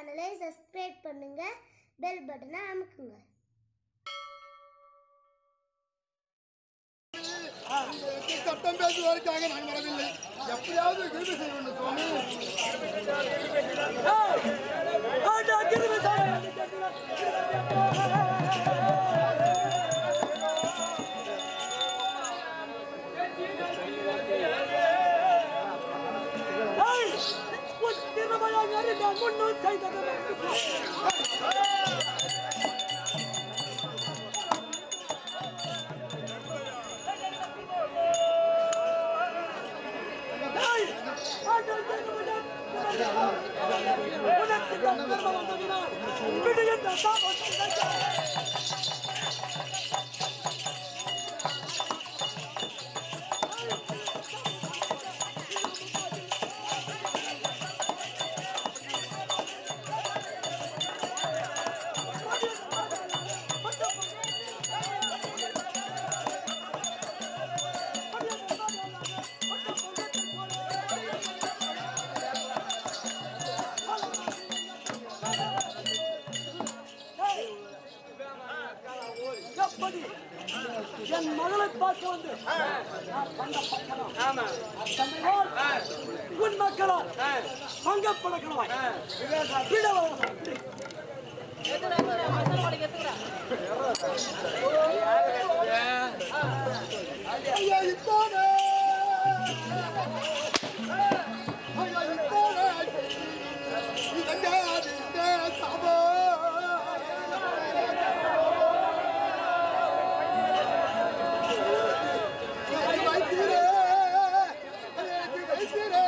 சேனலை சப்ஸ்கிரைப் பண்ணுங்க பெல் பட்டனை அமுக்குங்க உங்களுக்கு சட்டம் பேசுவதற்காக நான் வரவில்லை எப்படியாவது விருது செய்ய வேண்டும் சுவாமி எப்படி என் மகளை பார்க்க வந்து நான் பண்ண பக்கணும் அத்தமையால் உன் மக்களால் பங்க பழக்கலாம் ஐயா இத்தானே ஐயா இத்தானே இதங்க இந்த சபா வைத்திரே வைத்திரே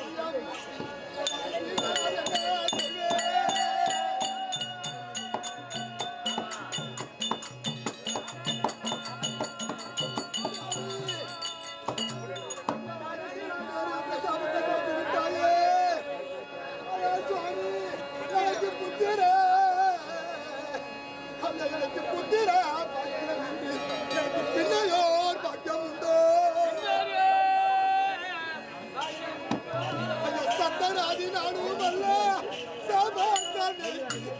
பிள்ளையோர் பாக்கியம் உண்டோ சத்தராதி நானும் அல்ல சபாத்தனை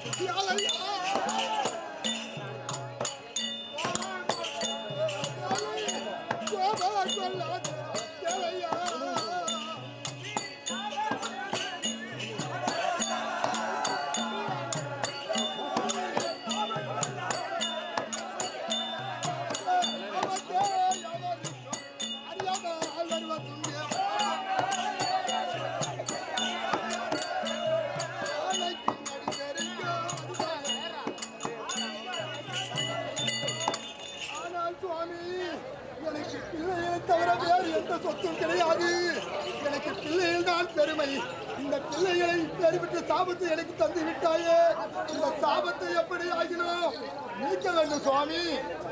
ஆனால் சுவாமி எனக்கு பிள்ளையை தவிர வேறு எந்த சொத்தும் கிடையாது எனக்கு பிள்ளைகள் தான் பெருமை இந்த பிள்ளைகளை பெருமிட்டு சாபத்தை எனக்கு தந்து விட்டாயே இந்த சாபத்தை எப்படி ஆகினோம் நீக்க வேண்டும் சுவாமி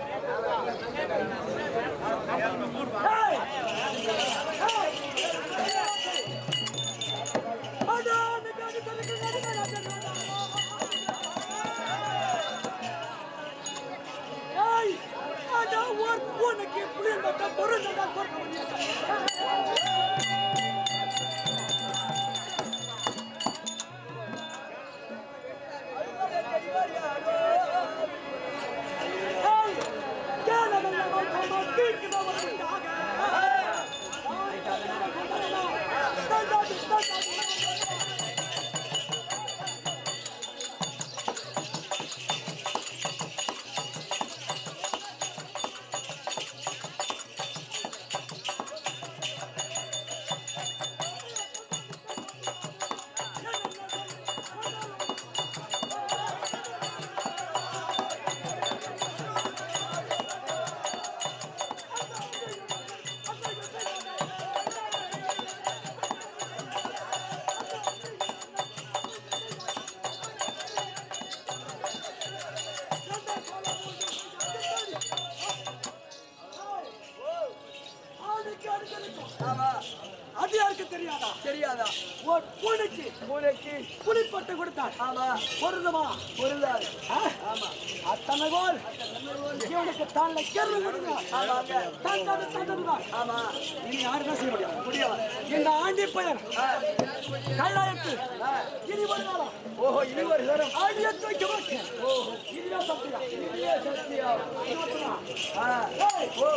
உனக்கு புரிந்த பொருள் பொறுக்க முடியாது தெரியாதா தெரியாதா ஒரு பூனைக்கு பூனைக்கு புலிப்பட்டு கொடுத்தார் ஆமா பொருந்துமா பொருளாது ஆமா அத்தனை கோல் இவனுக்கு தான்ல கேள்வி கொடுங்க ஆமாங்க தான் தான் தந்ததுதான் ஆமா இனி யாருதான் செய்ய முடியும் முடியாது இந்த ஆண்டி பெயர் கைலாயத்து இனி ஒரு காலம் ஓஹோ இனி ஒரு தரம் ஆடிய தூக்கி மாட்டேன் இதுதான் சத்தியம் இனியே சத்தியா ஆ ஏய், ஓ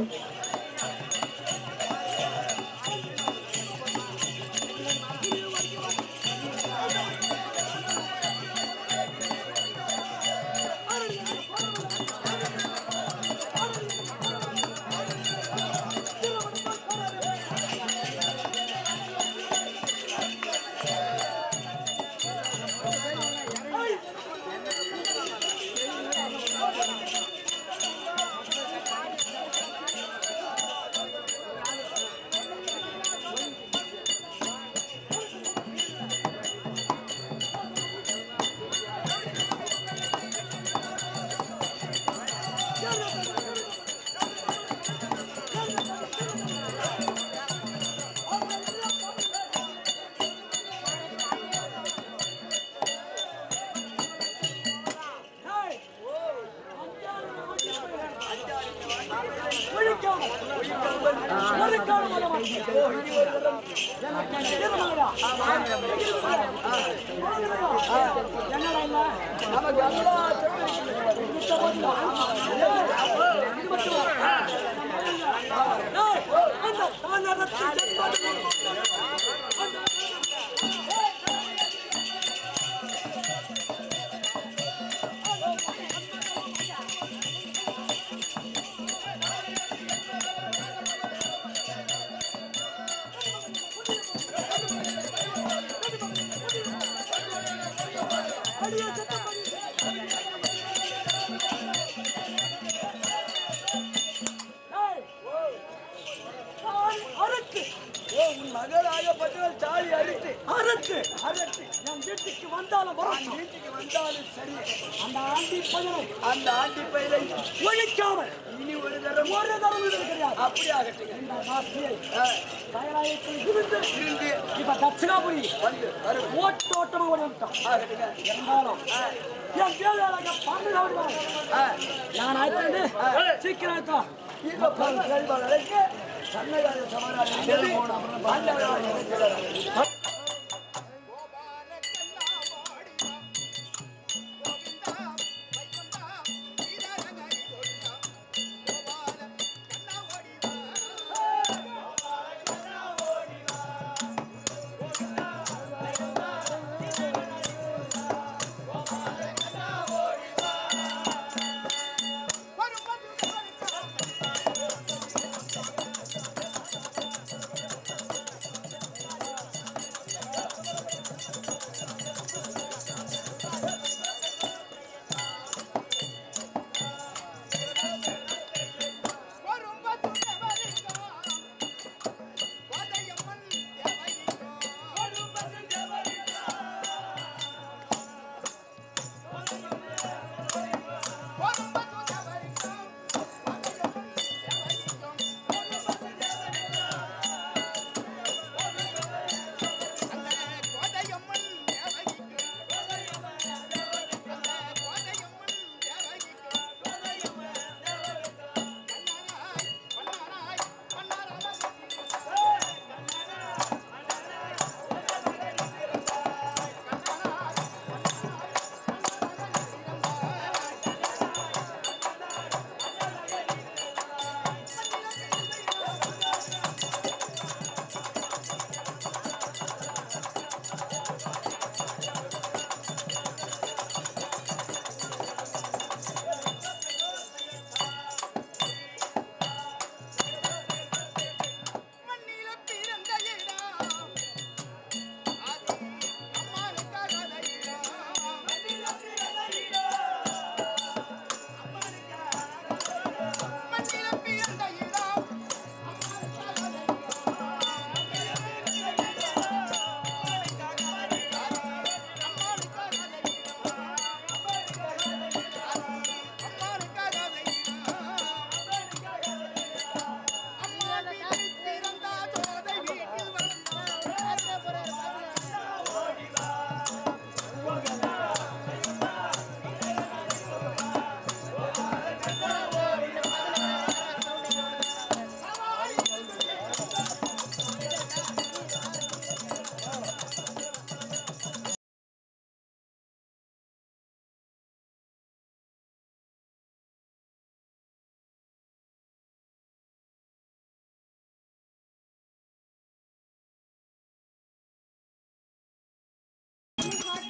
ஏய், ஒழிக்காமல், ஒழிக்காமல் வர மாட்டேன். எனக்கு தீர்மானடா. என்னடா இல்ல? நமக்கு எல்லா திறமையும் இந்த பதிலா? ஏய், இது மட்டுமா? ஏய், அந்த தானரத்து ஜென்மத்தில் ஏய், நான் அறுத்து ஓ உன் மகளாகப்பட்டவள் சாலி அடித்து அறுத்து அரட்டு என் வீட்டுக்கு வந்தாலும் வரட்டும் வீட்டுக்கு வந்தாலும் சரி அந்த ஆண்டி பையனை அந்த ஆண்டி பயிரை ஒழிக்காமல் இனி ஒரு தரம் ஒரு தரம் விடுவது கிடையாது அப்படி ஆகட்டுங்க இந்த நாட்டியை ஆ, கைலாயத்தில் இருந்து இருந்து இப்ப தட்சிணாபுரி வந்து வரும் ஓட்டோட்டமா ஓடி விட்டோம் ஆகட்டுங்க இருந்தாலும் என் வேலையாக பாதுகாப்பு ஆ, நான் ஆயிட்டு சீக்கிரம் ஆயிட்டோம் ಈಗ ಬಂದ ಕೇಳ್ಬಾರ್ದಕ್ಕೆ ಸಣ್ಣಗಾರ ಸಮಾನ ಬಾಂಧವ್ಯ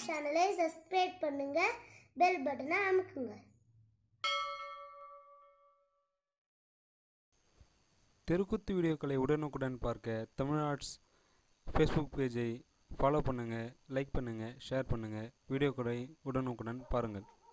சேனலை சப்ஸ்கிரைப் பண்ணுங்க பெல் பட்டனை அமுக்குங்க தெருக்கூத்து வீடியோக்களை உடனுக்குடன் பார்க்க தமிழ் ஆர்ட்ஸ் ஃபேஸ்புக் பேஜை ஃபாலோ பண்ணுங்கள் லைக் பண்ணுங்கள் ஷேர் பண்ணுங்கள் வீடியோக்களை உடனுக்குடன் பாருங்கள்